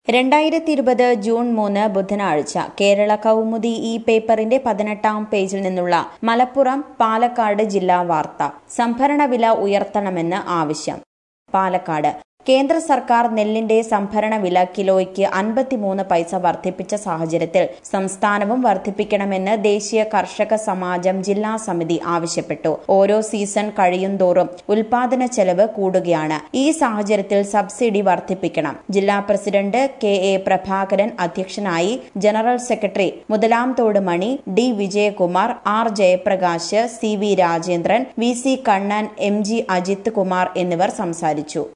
രണ്ടായിരത്തി ഇരുപത് ജൂൺ മൂന്ന് ബുധനാഴ്ച കേരള കൗമുദി ഈ പേപ്പറിന്റെ പതിനെട്ടാം പേജിൽ നിന്നുള്ള മലപ്പുറം പാലക്കാട് ജില്ലാ വാർത്ത സംഭരണ വില ഉയർത്തണമെന്ന് ആവശ്യം പാലക്കാട് കേന്ദ്ര സർക്കാർ നെല്ലിന്റെ സംഭരണ വില കിലോയ്ക്ക് അൻപത്തിമൂന്ന് പൈസ വർദ്ധിപ്പിച്ച സാഹചര്യത്തിൽ സംസ്ഥാനവും വർദ്ധിപ്പിക്കണമെന്ന് ദേശീയ കർഷക സമാജം ജില്ലാ സമിതി ആവശ്യപ്പെട്ടു ഓരോ സീസൺ കഴിയുന്തോറും ഉൽപാദന ചെലവ് കൂടുകയാണ് ഈ സാഹചര്യത്തിൽ സബ്സിഡി വർദ്ധിപ്പിക്കണം ജില്ലാ പ്രസിഡന്റ് കെ എ പ്രഭാകരൻ അധ്യക്ഷനായി general secretary Muthalamthode Mani D Vijayakumar R Jayaprakash C V Rajendran V C Kannan M G Ajith Kumar എന്നിവർ സംസാരിച്ചു